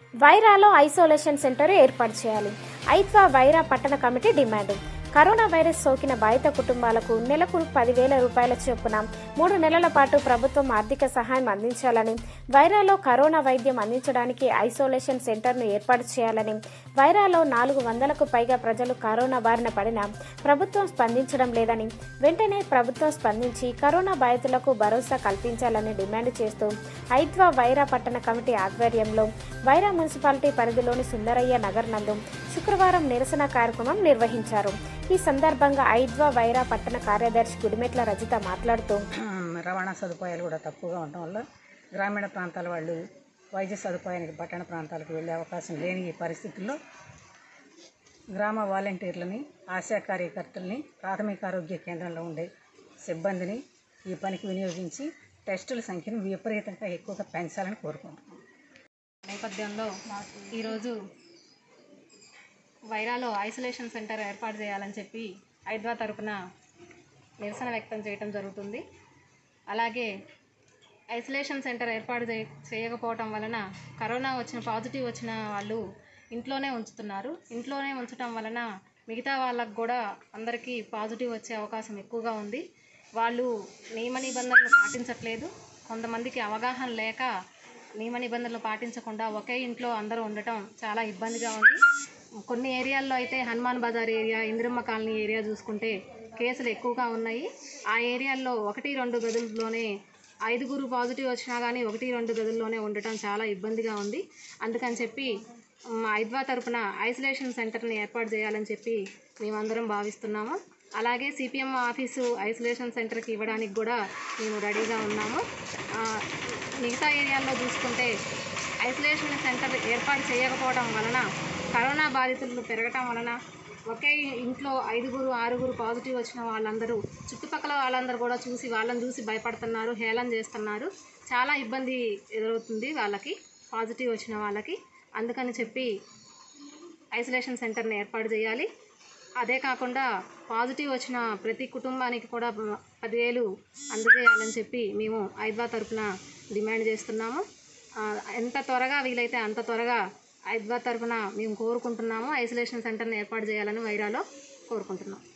వైరాలో isolation centre ఏర్పాటు చేయాలి ఐత్వా వైరా పట్టణ కమిటీ డిమాండ్ కరోనా వైరస్ సోకిన బాధిత కుటుంబాలకు నెలకు పదివేల రూపాయల చొప్పున మూడు నెలల పాటు ప్రభుత్వం ఆర్థిక సహాయం అందించాలని వైరాలో కరోనా వైద్యం అందించడానికి ఐసోలేషన్ సెంటర్ను ఏర్పాటు చేయాలని వైరాలో నాలుగు వందలకు పైగా ప్రజలు కరోనా బారిన పడిన ప్రభుత్వం స్పందించడం లేదని వెంటనే ప్రభుత్వం స్పందించి కరోనా బాధితులకు భరోసా కల్పించాలని డిమాండ్ చేస్తూ ఐద్వా వైరా పట్టణ కమిటీ ఆధ్వర్యంలో వైరా మున్సిపాలిటీ పరిధిలోని సుందరయ్య నగర్ నందు శుక్రవారం నిరసన కార్యక్రమం నిర్వహించారు ఈ సందర్భంగా ఐద్వా వైరా పట్టణ కార్యదర్శి గుడిమెట్ల రజిత మాట్లాడుతూ రవాణా సదుపాయాలు కూడా తక్కువగా ఉండటం వల్ల గ్రామీణ ప్రాంతాల వాళ్ళు వైద్య సదుపాయానికి పట్టణ ప్రాంతాలకు వెళ్ళే అవకాశం లేని ఈ పరిస్థితుల్లో గ్రామ వాలంటీర్లని ఆశా కార్యకర్తల్ని ప్రాథమిక ఆరోగ్య కేంద్రంలో ఉండే సిబ్బందిని ఈ పనికి వినియోగించి టెస్టుల సంఖ్యను విపరీతంగా ఎక్కువగా పెంచాలని కోరుకుంటున్నాం నేపథ్యంలో ఈరోజు వైరాలో ఐసోలేషన్ సెంటర్ ఏర్పాటు చేయాలని చెప్పి ఐద్వా తరపున నిరసన వ్యక్తం చేయడం జరుగుతుంది అలాగే ఐసోలేషన్ సెంటర్ ఏర్పాటు చేయ చేయకపోవటం వలన కరోనా వచ్చిన పాజిటివ్ వచ్చిన వాళ్ళు ఇంట్లోనే ఉంచుతున్నారు ఇంట్లోనే ఉంచటం వలన మిగతా వాళ్ళకు కూడా అందరికీ పాజిటివ్ వచ్చే అవకాశం ఎక్కువగా ఉంది వాళ్ళు నియమ నిబంధనలు పాటించట్లేదు కొంతమందికి అవగాహన లేక నియమ నిబంధనలు పాటించకుండా ఒకే ఇంట్లో అందరూ ఉండటం చాలా ఇబ్బందిగా ఉంది కొన్ని ఏరియాల్లో అయితే Hanuman Bazar area Indiramma colony area చూసుకుంటే కేసులు ఎక్కువగా ఉన్నాయి ఆ ఏరియాల్లో ఒకటి రెండు గదుల్లోనే ఐదుగురు పాజిటివ్ వచ్చినా కానీ ఒకటి రెండు గదుల్లోనే ఉండటం చాలా ఇబ్బందిగా ఉంది అందుకని చెప్పి మ్, ఐద్వా తరపున ఐసోలేషన్ సెంటర్ని ఏర్పాటు చేయాలని చెప్పి మేమందరం భావిస్తున్నాము అలాగే సిపిఎం ఆఫీసు ఐసోలేషన్ సెంటర్కి ఇవ్వడానికి కూడా మేము రెడీగా ఉన్నాము ఆ, మిగతా ఏరియాల్లో చూసుకుంటే ఐసోలేషన్ సెంటర్ ఏర్పాటు చేయకపోవడం వలన కరోనా బాధితులు పెరగటం వలన ఒకే ఇంట్లో ఐదుగురు ఆరుగురు పాజిటివ్ వచ్చిన వాళ్ళందరూ చుట్టుపక్కల వాళ్ళందరూ కూడా చూసి వాళ్ళని చూసి భయపడుతున్నారు హేళన చేస్తున్నారు చాలా ఇబ్బంది ఎదురవుతుంది వాళ్ళకి పాజిటివ్ వచ్చిన వాళ్ళకి అందుకని చెప్పి ఐసోలేషన్ సెంటర్ని ఏర్పాటు చేయాలి అదే కాకుండా పాజిటివ్ వచ్చిన ప్రతి కుటుంబానికి కూడా పదివేలు అందజేయాలని చెప్పి మేము ఐద్వా తరపున డిమాండ్ చేస్తున్నాము ఆ, ఎంత త్వరగా వీలైతే అంత త్వరగా ఐద్వా తరపున మేము కోరుకుంటున్నాము ఐసోలేషన్ సెంటర్ని ఏర్పాటు చేయాలని వైరాలో కోరుకుంటున్నాం